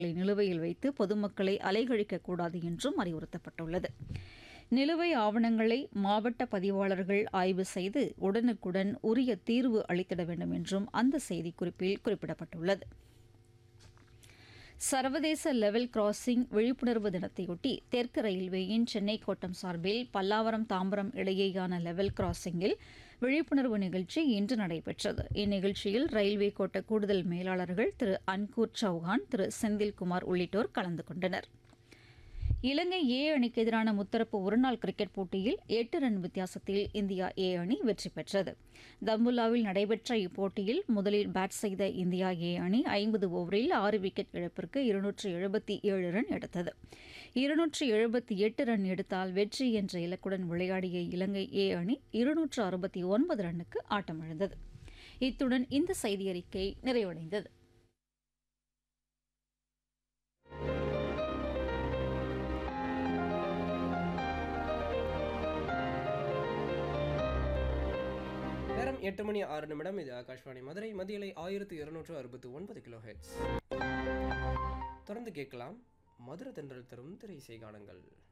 நிலுவையில் வைத்து பொதுமக்களை அலைகழிக்கக்கூடாது என்றும் அறிவுறுத்தப்பட்டுள்ளது நிலுவை ஆவணங்களை மாவட்ட பதிவாளர்கள் ஆய்வு செய்து உடனுக்குடன் உரிய தீர்வு அளித்திட வேண்டும் என்றும் அந்த செய்திக்குறிப்பில் குறிப்பிடப்பட்டுள்ளது சர்வதேச லெவல் கிராசிங் விழிப்புணர்வு தினத்தையொட்டி தெற்கு ரயில்வேயின் சென்னை கோட்டம் சார்பில் பல்லாவரம் தாம்பரம் இடையேயான லெவல் கிராசிங்கில் விழிப்புணர்வு நிகழ்ச்சி இன்று நடைபெற்றது இந்நிகழ்ச்சியில் ரயில்வே கோட்ட கூடுதல் மேலாளர்கள் திரு அன்கூர் சௌஹான் திரு செந்தில்குமார் உள்ளிட்டோர் கலந்து கொண்டனர் இலங்கை ஏ அணிக்கு எதிரான முத்தரப்பு ஒருநாள் கிரிக்கெட் போட்டியில் எட்டு ரன் வித்தியாசத்தில் இந்தியா ஏ அணி வெற்றி பெற்றது தம்புல்லாவில் நடைபெற்ற இப்போட்டியில் முதலில் பேட் செய்த இந்தியா ஏ அணி ஐம்பது ஓவரில் ஆறு விக்கெட் இழப்பிற்கு இருநூற்று எழுபத்தி ஏழு ரன் எடுத்தது இருநூற்று எழுபத்தி எட்டு ரன் எடுத்தால் வெற்றி என்ற இலக்குடன் விளையாடிய இலங்கை ஏ அணி இருநூற்று அறுபத்தி ஒன்பது ரன்னுக்கு ஆட்டமிழந்தது இத்துடன் இந்த செய்தியறிக்கை நிறைவடைந்தது நேரம் எட்டு மணி ஆறு நிமிடம் இது ஆகாஷ்வாணி மதுரை மதியலை ஆயிரத்தி இருநூற்று அறுபத்தி ஒன்பது கிலோ ஹெட்ஸ் தொடர்ந்து கேட்கலாம் மதுரை தென்றல் தரும் திரை இசை காணுங்கள்